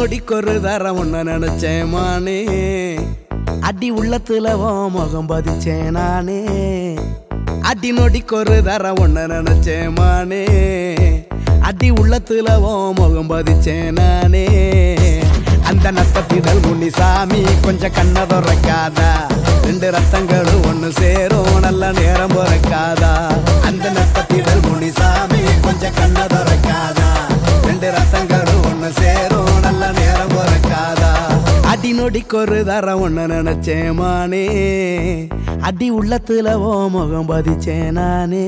நொடிக்கொரு தரம் ஒண்ணு நினைச்சேன் மானே அடி உள்ளத்துல ஓ முகம் பதிச்சேன் நானே அடி நொடிக்கொரு தரம் ஒண்ணு நினைச்சேன் மானே அடி உள்ளத்துல ஓ முகம் பதிச்சேன் நானே அந்த நத்தத்திடல் முனிசாமி கொஞ்சம் கண்ண துறக்காதா ரெண்டு ரத்தங்களும் ஒண்ணு சேரும் நல்ல நேரம் பிறக்காதா அந்த நத்தத்திடல் முனிசாமி கொஞ்சம் கண்ண துறக்காதா ரெண்டு ரத்தங்களும் ஒண்ணு சேரும் நல்ல நேரம் பிறக்காதா அடி நொடிக்கொரு தரம் ஒண்ணு நினைச்சேன் மானே அடி உள்ளத்துல ஓ முகம் பதிச்சேன் நானே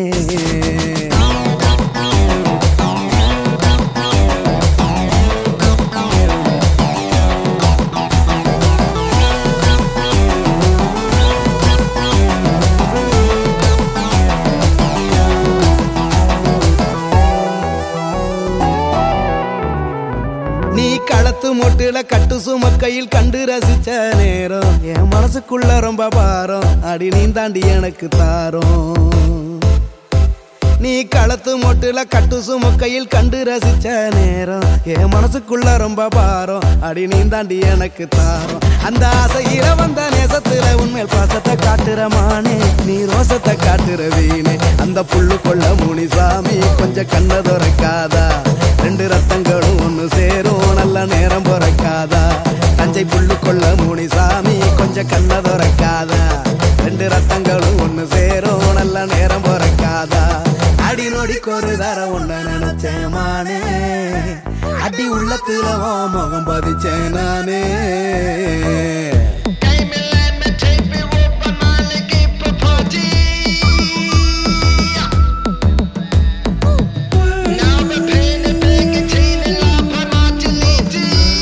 நீ களத்து மொட்டுல கட்டு சுமக்கையில் கண்டு ரசிச்ச நேரம் என் மனசுக்குள்ள ரொம்ப பாரம் அடி நீ தாண்டி எனக்கு தாரம் நீ களத்து மொட்டுல கட்டு சுமக்கையில் கண்டு ரசிச்ச நேரம் என் மனசுக்குள்ள ரொம்ப பாரம் அடி நீ தாண்டி எனக்கு தாரம் அந்த ஆசையில வந்த நேசத்துல உண்மையில் பாசத்தை காட்டுற மானே நீ ரோசத்தை காட்டுற வீணே அந்த புல்லு கொள்ள முனிசாமி கொஞ்சம் கண்ண துறக்காதா ரெண்டு ரத்தங்களும் ஒண்ணு சேரும் நல்ல நேரம் பிறக்காதா தஞ்சை புல்லு கொள்ள முனிசாமி கொஞ்சம் கண்ண துறக்காதா ரெண்டு ரத்தங்களும் ஒண்ணு சேரும் நல்ல நேரம் பிறக்காதா அடி நொடிக்கு ஒரு தர ஒண்ணு நினைச்சேன் மானே அடி உள்ளத்துல ஓ முகம் பதிச்சேன் நானே Came and let me take me over my leggy property. Now the pain and big and teen and love and martinity.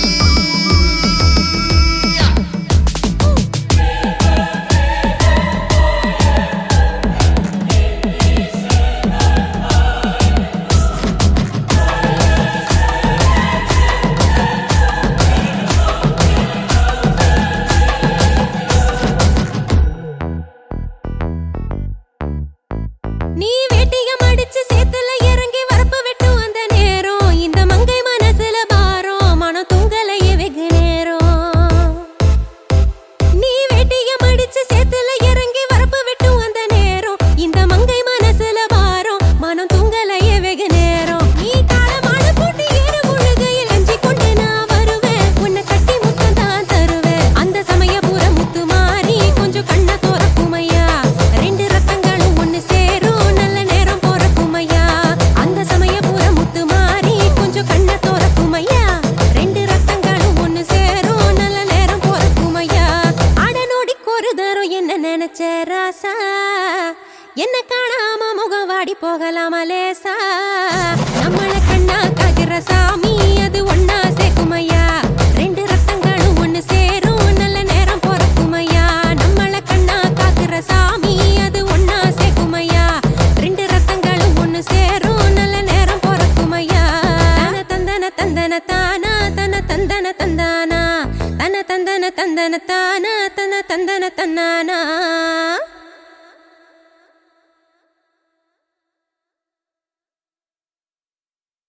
நீ வேட்டியம் அடிச்சு சேத்துல இறங்கி வரப்பு வெட்டும் அந்த நேரம் இந்த மங்கை மனசுல பாரம் மனம் தூங்கலையே வெகு நேரம் நீ வேட்டியம் அடிச்சு சேத்துல இறங்கி வரப்பு வெட்டும் அந்த நேரம் இந்த மங்கை மனசுல பாரம் மனம் தூங்கலையே வெகு நேரம் நீ காலமான போட்டு ஏறு முழுகையில் அஞ்சி கொண்டு நான் வருவேன் உன்னை கட்டி முத்தம் தான் தருவேன் அந்த சமயபுர முத்து மாறி கொஞ்சம் கண்ண தோறக்குமையா ரெண்டு ரத்தங்களும் ஒண்ணு சேரும் நல்ல நேரம் போறக்குமையா அந்த சமயபுர முத்து மாறி கொஞ்சம் கண்ண தோறக்குமையா ரெண்டு ரத்தங்களும் ஒண்ணு சேரும் நல்ல நேரம் போறக்குமையா அடனோடி ஒரு தரம் என்ன நினைச்ச ராசா என்ன காணாம முகம் வாடி போகலாமா லேசா நம்மள கண்ணா காக்கிற சாமி அது ஒன்னா சேர்க்குமையா ரெண்டு ரத்தங்களும் ஒண்ணு சேரும் நல்ல நேரம் போறக்குமையா நம்மள கண்ணா காக்கிற சாமி அது ஒன்னா சேர்க்குமையா ரெண்டு ரத்தங்களும் ஒண்ணு சேரும் நல்ல நேரம் போறக்குமையா தன தந்தன தந்தன தானா தன தந்தன தந்தானா தன தந்தன தந்தன தானா தன தந்தன தன்னானா